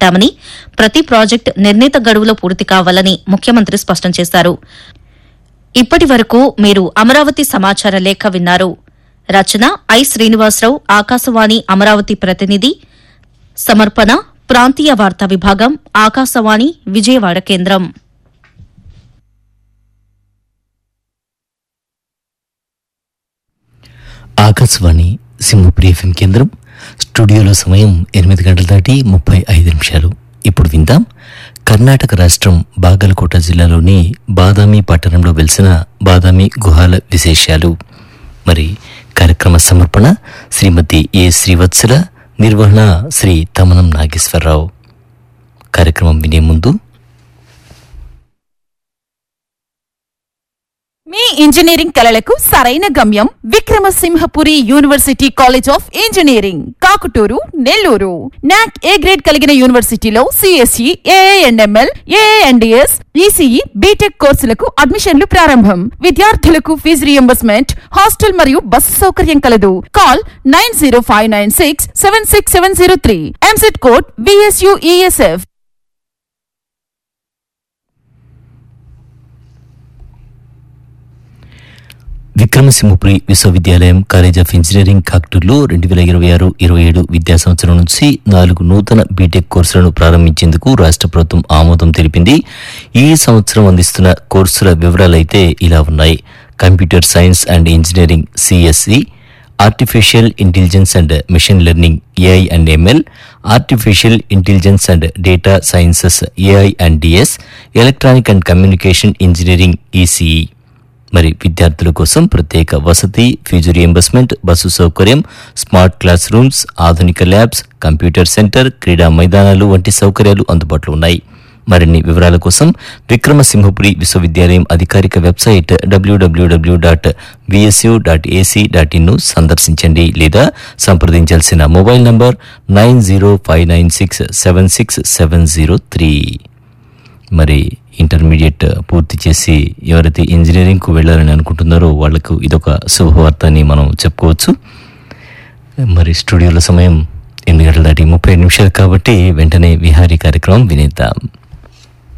పెట్టామని ప్రతి ప్రాజెక్టు నిర్ణీత గడువులో పూర్తి కావాలని ముఖ్యమంత్రి స్పష్టం చేశారు ఇప్పటి వరకు మీరు అమరావతి సమాచార లేఖ విన్నారు రచన ఐ శ్రీనివాసరావు ఆకాశవాణి అమరావతి ప్రతినిధి సమర్పణ ప్రాంతీయ వార్తా విభాగం ఆకాశవాణి విజయవాడ కేంద్రం ఆకాశవాణి సింహపురి ఎఫ్ఎం కేంద్రం స్టూడియోలో సమయం ఎనిమిది గంటల దాటి ముప్పై ఐదు నిమిషాలు ఇప్పుడు విందాం కర్ణాటక రాష్ట్రం బాగలకోట జిల్లాలోని బాదామి పట్టణంలో వెలిసిన బాదామి గుహాల విశేషాలు మరి కార్యక్రమ సమర్పణ శ్రీమతి ఏ శ్రీవత్సల నిర్వహణ శ్రీ తమనం నాగేశ్వరరావు కార్యక్రమం వినే ముందు మీ ఇంజనీరింగ్ కలలకు సరైన గమ్యం Vikramasimhapuri university college of engineering Kakuturu Nellore NAAC A grade కలిగిన యూనివర్సిటీలో CSE AIML AIDS ECE BTech కోర్సులకు అడ్మిషన్లు ప్రారంభం విద్యార్థులకు ఫీజు రియంబర్స్మెంట్ హాస్టల్ మరియు బస్సు సౌకర్యం కలదు call nine zero five nine six seven six seven zero three EAMCET code VSUESF Vikramasimhapuri విశ్వవిద్యాలయం కాలేజ్ ఆఫ్ ఇంజనీరింగ్ కాక్టూర్లో రెండు వేల ఇరవై ఆరు ఇరవై ఏడు విద్యా సంవత్సరం నుంచి నాలుగు నూతన బీటెక్ కోర్సులను ప్రారంభించేందుకు రాష్ట్ర ప్రభుత్వం ఆమోదం తెలిపింది ఈ సంవత్సరం అందిస్తున్న కోర్సుల వివరాలైతే ఇలా ఉన్నాయి computer science and engineering CSE artificial intelligence and machine learning AI and ML artificial intelligence and data sciences AI and DS electronic and communication engineering ECE మరి విద్యార్థుల కోసం ప్రత్యేక వసతి ఫీజు రియంబర్స్మెంట్ బస్సు సౌకర్యం స్మార్ట్ క్లాస్ రూమ్స్ ఆధునిక labs computer centre క్రీడా మైదానాలు వంటి సౌకర్యాలు అందుబాటులో ఉన్నాయి మరిన్ని వివరాల కోసం విక్రమసింహపురి విశ్వవిద్యాలయం అధికారిక website WWW dot VSU dot AC dot ఇన్ను సందర్శించండి లేదా సంప్రదించాల్సిన mobile number nine zero five nine six seven six seven zero three మరి ఇంటర్మీడియట్ పూర్తి చేసి ఎవరైతే ఇంజనీరింగ్కు వెళ్ళాలని అనుకుంటున్నారో వాళ్లకు ఇదొక శుభవార్త అని మనం చెప్పుకోవచ్చు మరి స్టూడియోలో సమయం ఎనిమిది గంటల దాటి ముప్పై నిమిషాలు కాబట్టి వెంటనే విహారీ కార్యక్రమం వినేద్దాం